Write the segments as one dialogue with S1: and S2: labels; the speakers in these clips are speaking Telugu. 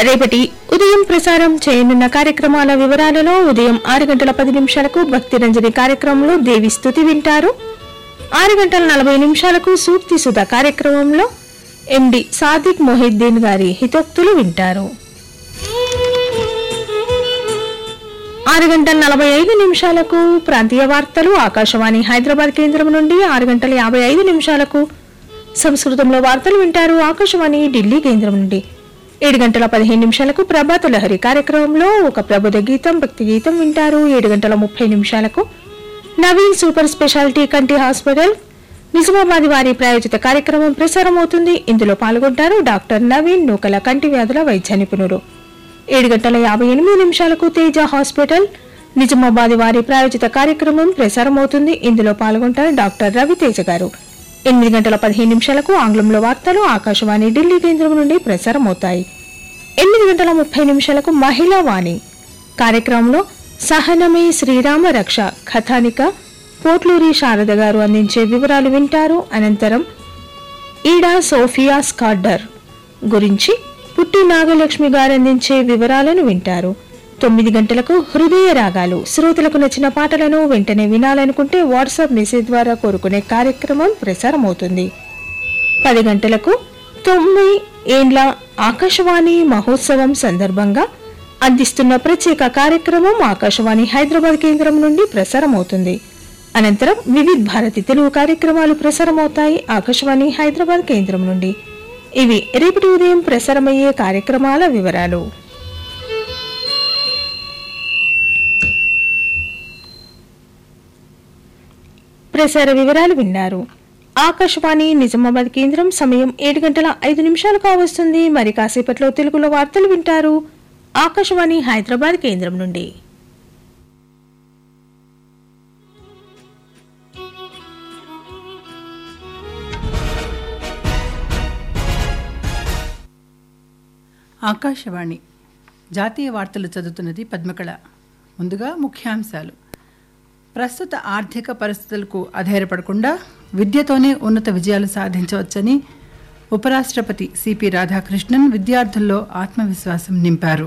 S1: రేపటి ఉదయం ప్రసారం చేయనున్న కార్యక్రమాల వివరాలలో ఉదయం ఆరు గంటల పది నిమిషాలకు భక్తి రంజని కార్యక్రమంలో దేవి స్థుతి వింటారు ఆరు గంటల నలభై నిమిషాలకు సూక్తి సుధ కార్యక్రమంలో ఎండి సాదిక్ మొహిద్దీన్ గారి హితోక్తులు వింటారు ఆరు గంటల నలభై ఐదు నిమిషాలకు ప్రాంతీయ వార్తలు ఆకాశవాణి హైదరాబాద్ కేంద్రం నుండి ఆరు గంటల యాభై ఐదు నిమిషాలకు సంస్కృతంలో వార్తలు వింటారు ఆకాశవాణి ఢిల్లీ కేంద్రం నుండి ఏడు గంటల పదిహేను నిమిషాలకు ప్రభాత లహరి కార్యక్రమంలో ఒక ప్రబోధ గీతం భక్తి గీతం వింటారు ఏడు గంటల ముప్పై నిమిషాలకు నవీన్ సూపర్ స్పెషాలిటీ కంటి హాస్పిటల్ నిజామాబాద్ వారి ప్రాయోజిత కార్యక్రమం ప్రసారం అవుతుంది ఇందులో పాల్గొంటారు డాక్టర్ నవీన్ నూకల కంటి వ్యాధుల వైద్య నిపుణుడు ఏడు గంటల యాభై ఎనిమిది నిమిషాలకు తేజ హాస్పిటల్ నిజామాబాద్ వారి ప్రాయోజిత కార్యక్రమం ప్రసారం అవుతుంది ఇందులో పాల్గొంటారు డాక్టర్ రవితేజ గారు ఎనిమిది గంటల పదిహేను నిమిషాలకు ఆంగ్లంలో వార్తలు ఆకాశవాణి ఢిల్లీ కేంద్రం నుండి ప్రసారం అవుతాయి ఎనిమిది గంటల ముప్పై నిమిషాలకు మహిళా వాణి కార్యక్రమంలో సహనమే శ్రీరామ రక్ష కథానిక పోట్లూరి శారద గారు అందించే వివరాలు వింటారు అనంతరం ఈడా సోఫియా స్కార్డర్ గురించి పుట్టి నాగలక్ష్మి గారు అందించే వివరాలను వింటారు తొమ్మిది గంటలకు హృదయ రాగాలు శ్రోతలకు నచ్చిన పాటలను వెంటనే వినాలనుకుంటే వాట్సాప్ మెసేజ్ ద్వారా కోరుకునే కార్యక్రమం ప్రసారం అవుతుంది పది గంటలకు తొమ్మిది ఏండ్ల ఆకాశవాణి మహోత్సవం సందర్భంగా అందిస్తున్న ప్రత్యేక కార్యక్రమం ఆకాశవాణి హైదరాబాద్ కేంద్రం నుండి ప్రసారం అవుతుంది అనంతరం వివిధ్ భారతి తెలుగు కార్యక్రమాలు ప్రసారమవుతాయి ఆకాశవాణి హైదరాబాద్ కేంద్రం నుండి ఇవి రేపటి ఉదయం ప్రసారమయ్యే కార్యక్రమాల వివరాలు ప్రసార వివరాలు విన్నారు ఆకాశవాణి నిజామాబాద్ కేంద్రం సమయం ఏడు గంటల ఐదు నిమిషాలు కావస్తుంది మరి కాసేపట్లో తెలుగులో వార్తలు వింటారు ఆకాశవాణి హైదరాబాద్ కేంద్రం నుండి
S2: ఆకాశవాణి జాతీయ వార్తలు చదువుతున్నది పద్మకళ ముందుగా ముఖ్యాంశాలు ప్రస్తుత ఆర్థిక పరిస్థితులకు అధైర్యపడకుండా విద్యతోనే ఉన్నత విజయాలు సాధించవచ్చని ఉపరాష్ట్రపతి సిపి రాధాకృష్ణన్ విద్యార్థుల్లో ఆత్మవిశ్వాసం నింపారు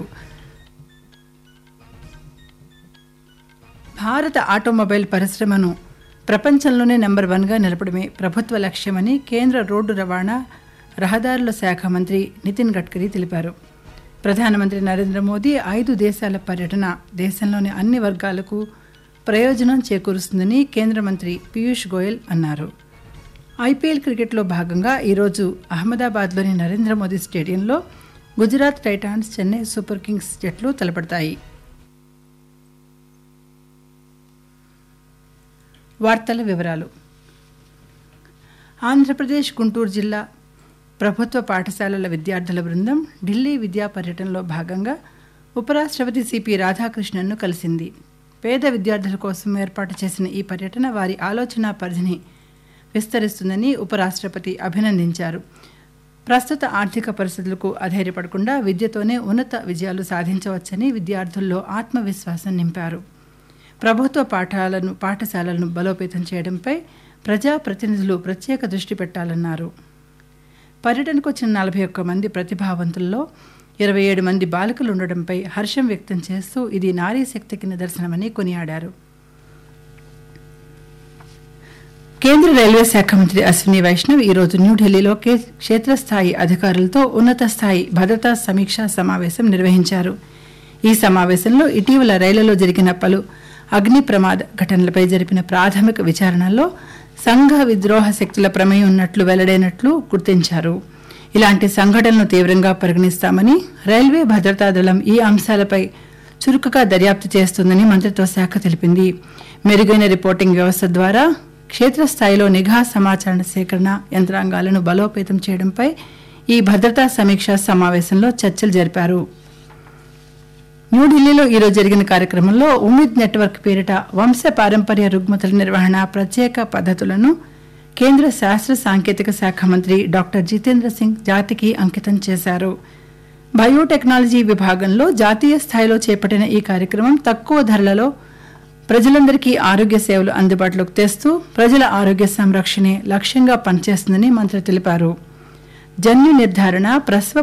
S2: భారత ఆటోమొబైల్ పరిశ్రమను ప్రపంచంలోనే నెంబర్ వన్గా నిలపడమే ప్రభుత్వ లక్ష్యమని కేంద్ర రోడ్డు రవాణా రహదారుల శాఖ మంత్రి నితిన్ గడ్కరీ తెలిపారు ప్రధానమంత్రి నరేంద్ర మోదీ ఐదు దేశాల పర్యటన దేశంలోని అన్ని వర్గాలకు ప్రయోజనం చేకూరుస్తుందని కేంద్ర మంత్రి పీయూష్ గోయల్ అన్నారు ఐపీఎల్ క్రికెట్లో భాగంగా ఈరోజు అహ్మదాబాద్లోని నరేంద్ర మోదీ స్టేడియంలో Gujarat Titans Chennai Super Kings జట్లు తలపడతాయి వార్తల వివరాలు ఆంధ్రప్రదేశ్ గుంటూరు జిల్లా ప్రభుత్వ పాఠశాలల విద్యార్థుల బృందం ఢిల్లీ విద్యా పర్యటనలో భాగంగా ఉపరాష్ట్రపతి సిపి రాధాకృష్ణన్ను కలిసింది పేద విద్యార్థుల కోసం ఏర్పాటు చేసిన ఈ పర్యటన వారి ఆలోచన పరిధిని విస్తరిస్తుందని ఉపరాష్ట్రపతి అభినందించారు ప్రస్తుత ఆర్థిక పరిస్థితులకు అధైర్యపడకుండా విద్యతోనే ఉన్నత విజయాలు సాధించవచ్చని విద్యార్థుల్లో ఆత్మవిశ్వాసం నింపారు ప్రభుత్వ పాఠాలను పాఠశాలలను బలోపేతం చేయడంపై ప్రజాప్రతినిధులు ప్రత్యేక దృష్టి పెట్టాలన్నారు పర్యటనకు వచ్చిన నలభై ఒక్క మంది ప్రతిభావంతుల్లో ఇరవై ఏడు మంది బాలికలు ఉండడంపై హర్షం వ్యక్తం చేస్తూ ఇది నారీ శక్తికి నిదర్శనమని కొనియాడారు కేంద్ర రైల్వే శాఖ మంత్రి అశ్విని వైష్ణవ్ ఈరోజు న్యూఢిల్లీలో కే క్షేత్రస్థాయి అధికారులతో ఉన్నత స్థాయి భద్రతా సమీక్షా సమావేశం నిర్వహించారు ఈ సమావేశంలో ఇటీవల రైళ్లలో జరిగిన పలు అగ్ని ప్రమాద ఘటనలపై జరిపిన ప్రాథమిక విచారణలో సంఘ విద్రోహ శక్తుల ప్రమేయం ఉన్నట్లు వెల్లడైనట్లు గుర్తించారు ఇలాంటి సంఘటనలు తీవ్రంగా పరిగణిస్తామని రైల్వే భద్రతా దళం ఈ అంశాలపై చురుకుగా దర్యాప్తు చేస్తుందని మంత్రిత్వ శాఖ తెలిపింది మెరుగైన రిపోర్టింగ్ వ్యవస్థ ద్వారా క్షేత్రస్థాయిలో నిఘా సమాచార సేకరణ యంత్రాంగాలను బలోపేతం చేయడంపై ఈ భద్రతా సమీక్షా సమావేశంలో చర్చలు జరిపారు న్యూఢిల్లీలో ఈరోజు జరిగిన కార్యక్రమంలో ఉమిద్ నెట్వర్క్ పేరిట వంశ పారంపర్య రుగ్మతల నిర్వహణ ప్రత్యేక పద్ధతులను కేంద్ర శాస్త్ర సాంకేతిక శాఖ మంత్రి డాక్టర్ జితేంద్ర సింగ్ జాతికి అంకితం చేశారు బయోటెక్నాలజీ విభాగంలో జాతీయ స్థాయిలో చేపట్టిన ఈ కార్యక్రమం తక్కువ ధరలలో ప్రజలందరికీ ఆరోగ్య సేవలు అందుబాటులోకి తెస్తూ ప్రజల ఆరోగ్య సంరక్షణే లక్ష్యంగా పనిచేస్తుందని మంత్రి తెలిపారు జన్యు నిర్ధారణ ప్రసవ